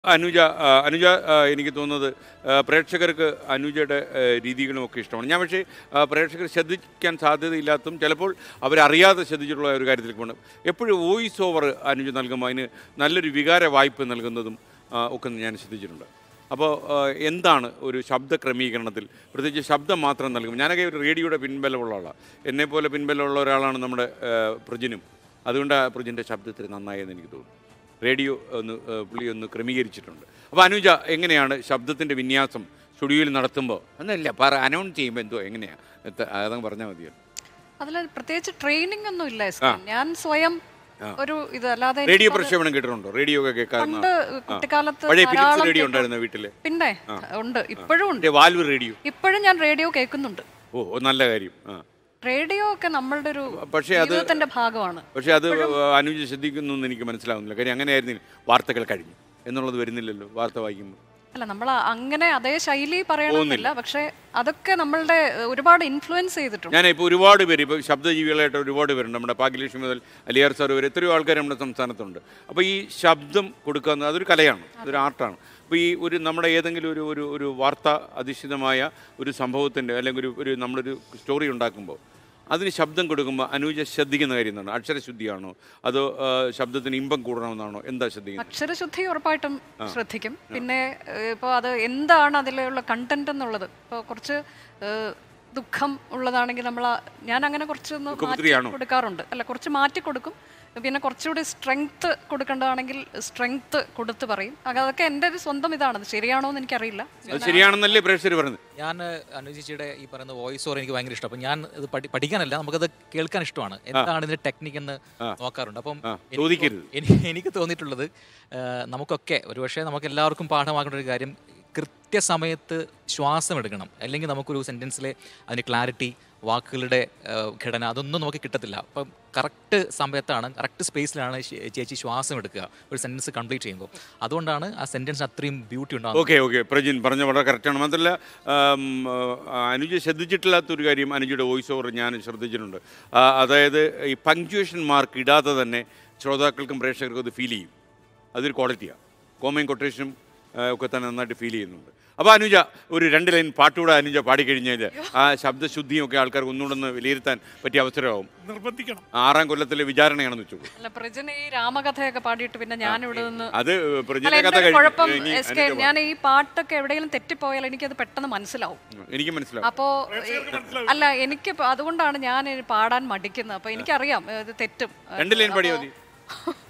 അനുജ ആ, അനുജ ആ, എനിക്ക് തോന്നുന്നത് ആ, പ്രേക്ഷകർക്ക് അനുജയുടെ ആ, രീതികളും ഒക്കെ ഇഷ്ടമാണ് ഞാൻ പക്ഷേ ആ, പ്രേക്ഷകർ ശ്രദ്ധിക്കാൻ സാധ്യതയില്ലാത്തതും ചിലപ്പോൾ അവരറിയാതെ ശ്രദ്ധിച്ചിട്ടുള്ള ഒരു കാര്യത്തിലേക്ക് പോകണം എപ്പോഴും വോയിസ് ഓവർ അനുജ നൽകുമ്പോൾ അതിന് നല്ലൊരു വികാര വായ്പ നൽകുന്നതും ആ, ഒക്കെ ഞാൻ ശ്രദ്ധിച്ചിട്ടുണ്ട് അപ്പോൾ ആ, എന്താണ് ഒരു ശബ്ദ ക്രമീകരണത്തിൽ പ്രത്യേകിച്ച് ശബ്ദം മാത്രം നൽകും ഞാനൊക്കെ ഒരു റേഡിയോയുടെ പിൻബലമുള്ള ആളാണ് എന്നെപ്പോലെ പിൻബലമുള്ള ഒരാളാണ് നമ്മുടെ ആ, പ്രജിനും അതുകൊണ്ട് ആ പ്രജിൻ്റെ ശബ്ദത്തിൽ നന്നായെന്ന് എനിക്ക് തോന്നുന്നു റേഡിയോ ഒന്ന് ആ, പുള്ളി ഒന്ന് ക്രമീകരിച്ചിട്ടുണ്ട് അപ്പോൾ അനുജ എങ്ങനെയാണ് ശബ്ദത്തിൻ്റെ വിന്യാസം സ്റ്റുഡിയോയിൽ നടത്തുമ്പോൾ ഒന്നുമില്ല പറ അനൗൺസ് ചെയ്യുമ്പോൾ എന്തോ എങ്ങനെയാണ് അതങ്ങ് പറഞ്ഞാൽ മതിയോ അതിൽ പ്രത്യേകിച്ച് ട്രെയിനിങ് ഒന്നും ഇല്ല എസ് കെ. ഞാൻ സ്വയം ഒരു ഇത് അല്ലാതെ റേഡിയോ എനിക്കത് പ്രക്ഷേപണം കേട്ടിട്ടുണ്ടോ റേഡിയോ ഒക്കെ കേൾക്കാറുണ്ട് പണ്ട് കുട്ടിക്കാലത്ത് പഴയ ഫിലിപ്സ് ധാരാളം റേഡിയോ കേട്ടു. ഉണ്ടായിരുന്നു വീട്ടിൽ പിന്നെ ഉണ്ട് ഇപ്പോഴും ഉണ്ട് മറ്റേ വാൽവ് റേഡിയോ ഇപ്പോഴും ഞാൻ റേഡിയോ കേൾക്കുന്നുണ്ട് ഓ ഓ, നല്ല കാര്യം ആ റേഡിയോ ഒക്കെ നമ്മളുടെ ഒരു പക്ഷേ അത് ജീവിതത്തിന്റെ ഭാഗമാണ് പക്ഷേ അത് അനുജ ശ്രദ്ധിക്കുന്നു എന്ന് എനിക്ക് മനസ്സിലാവുന്നില്ല കാര്യം അങ്ങനെയായിരുന്നില്ല വാർത്തകൾ കഴിഞ്ഞു എന്നുള്ളത് വരുന്നില്ലല്ലോ വാർത്ത വായിക്കുമ്പോൾ അല്ല നമ്മൾ അങ്ങനെ അതേ ശൈലി പറയണമെന്നില്ല പക്ഷെ അതൊക്കെ നമ്മളുടെ ഏഹ്, ഒരുപാട് ഇൻഫ്ലുവൻസ് ചെയ്തിട്ടുണ്ട് ഞാൻ ഇപ്പോൾ ഒരുപാട് പേര് ഇപ്പോൾ ശബ്ദജീവികളായിട്ട് ഒരുപാട് പേരുണ്ട് നമ്മുടെ ഭാഗ്യലക്ഷ്മി മുതൽ അലിയാർ സാർ വരെ എത്രയോ ആൾക്കാർ നമ്മുടെ സംസ്ഥാനത്തുണ്ട് അപ്പോൾ ഈ ശബ്ദം കൊടുക്കുക എന്ന് അതൊരു കലയാണ് അതൊരു ആർട്ടാണ് അപ്പോൾ ഈ ഒരു നമ്മുടെ ഏതെങ്കിലും ഒരു ഒരു ഒരു വാർത്ത അധിഷ്ഠിതമായ ഒരു സംഭവത്തിൻ്റെ അല്ലെങ്കിൽ ഒരു ഒരു നമ്മളൊരു സ്റ്റോറി ഉണ്ടാക്കുമ്പോൾ അതിന് ശബ്ദം കൊടുക്കുമ്പോൾ അനുജ ശ്രദ്ധിക്കുന്ന കാര്യം എന്താണ് അക്ഷരശുദ്ധിയാണോ അതോ ആ, ശബ്ദത്തിന് ഇമ്പം കൂടണമെന്നാണോ എന്താ ശ്രദ്ധിക്കുന്നത് അക്ഷരശുദ്ധി ഉറപ്പായിട്ടും ശ്രദ്ധിക്കും പിന്നെ ഇപ്പോൾ അത് എന്താണ് അതിലുള്ള കണ്ടന്റ് എന്നുള്ളത് ഇപ്പോൾ കുറച്ച് ഏഹ്, ദുഃഖം ഉള്ളതാണെങ്കിൽ നമ്മൾ ഞാൻ അങ്ങനെ കുറച്ച് ഒന്ന് മാറ്റി ദുഃഖപുത്രിയാണോ? കൊടുക്കാറുണ്ട് അല്ല കുറച്ച് മാറ്റി കൊടുക്കും പിന്നെ കുറച്ചുകൂടി സ്ട്രെങ്ത് കൊടുക്കേണ്ടതാണെങ്കിൽ സ്ട്രെങ്ത് കൊടുത്ത് പറയും അത് അതൊക്കെ എൻ്റെ ഒരു സ്വന്തം ഇതാണ് അത് ശരിയാണോ എന്ന് എനിക്കറിയില്ല അത് ശരിയാണെന്നല്ലേ പ്രേക്ഷകർ പറഞ്ഞത് ഞാൻ അനുജിച്ചിയുടെ ഈ പറയുന്ന വോയിസ് ഓവർ എനിക്ക് ഭയങ്കര ഇഷ്ടം അപ്പം ഞാൻ ഇത് പഠി പഠിക്കാനല്ല നമുക്കത് കേൾക്കാൻ ഇഷ്ടമാണ് എന്താണ് ഇതിന്റെ ടെക്നിക് എന്ന് നോക്കാറുണ്ട് അപ്പം ആ, എനിക്ക് ചോദിക്കരുത്. എനിക്ക് എനിക്ക് തോന്നിയിട്ടുള്ളത് ആ, നമുക്കൊക്കെ ഒരുപക്ഷെ നമുക്ക് എല്ലാവർക്കും പാഠമാക്കേണ്ട ഒരു കാര്യം കൃത്യസമയത്ത് ശ്വാസം എടുക്കണം അല്ലെങ്കിൽ നമുക്കൊരു സെൻറ്റൻസിലെ അതിന് ക്ലാരിറ്റി വാക്കുകളുടെ ആ, ഘടന അതൊന്നും നമുക്ക് കിട്ടത്തില്ല അപ്പം കറക്റ്റ് സമയത്താണ് കറക്റ്റ് സ്പേസിലാണ് ചേച്ചി ശ്വാസം എടുക്കുക ഒരു സെൻറ്റൻസ് കംപ്ലീറ്റ് ചെയ്യുമ്പോൾ അതുകൊണ്ടാണ് ആ സെൻറ്റൻസിന് അത്രയും ബ്യൂട്ടി ഉണ്ടാകുന്നത് ഓക്കെ ഓക്കെ പ്രജിൻ പറഞ്ഞ വളരെ കറക്റ്റാണ് മാത്രമല്ല ആം, ആ, അനുജ ശ്രദ്ധിച്ചിട്ടില്ലാത്തൊരു കാര്യം അനുജയുടെ വോയിസ് ഓവർ ഞാൻ ശ്രദ്ധിച്ചിട്ടുണ്ട് ആ, അതായത് ഈ പങ്ക്ച്വേഷൻ മാർക്ക് ഇടാതെ തന്നെ ശ്രോതാക്കൾക്കും പ്രേക്ഷകർക്കും അത് ഫീൽ ചെയ്യും അതൊരു ക്വാളിറ്റിയാണ് കോമയും കൊട്ടേഷനും ആ, ഒക്കെ തന്നെ നന്നായിട്ട് ഫീൽ ചെയ്യുന്നുണ്ട് അപ്പോൾ അനുജ ഒരു രണ്ട് ലൈൻ പാട്ടുകൂടെ അനുജ പാടിക്കഴിഞ്ഞാൽ ആ ശബ്ദശുദ്ധിയും ഒക്കെ ആൾക്കാർക്ക് ഒന്നുകൂടെ ഒന്ന് വിലയിരുത്താൻ പറ്റിയ അവസരമാവും നിർബന്ധിക്കണം ആറാം കൊല്ലത്തിലെ വിചാരണയാണെന്ന് വെച്ചു അല്ല പ്രജന് ഈ രാമകഥയൊക്കെ പാടിയിട്ട് പിന്നെ ഞാൻ ഇവിടെ നിന്ന് അത് അല്ല പ്രജിന്റെ എൻ്റെ കഥ ഒരു കുഴപ്പം കഴിഞ്ഞു ഇനി എസ് കെ അനുജ ഞാൻ ഈ പാട്ടൊക്കെ എവിടെയെങ്കിലും തെറ്റിപ്പോയാൽ എനിക്കത് പെട്ടെന്ന് മനസ്സിലാവും പാടും. എനിക്ക് മനസ്സിലാവും അപ്പോ അല്ല എനിക്ക് ഇപ്പൊ അതുകൊണ്ടാണ് ഞാൻ ഇത് പാടാൻ മടിക്കുന്നത് അപ്പൊ എനിക്കറിയാം ഇത് തെറ്റും രണ്ട് ലൈൻ പാടിയാൽ മതി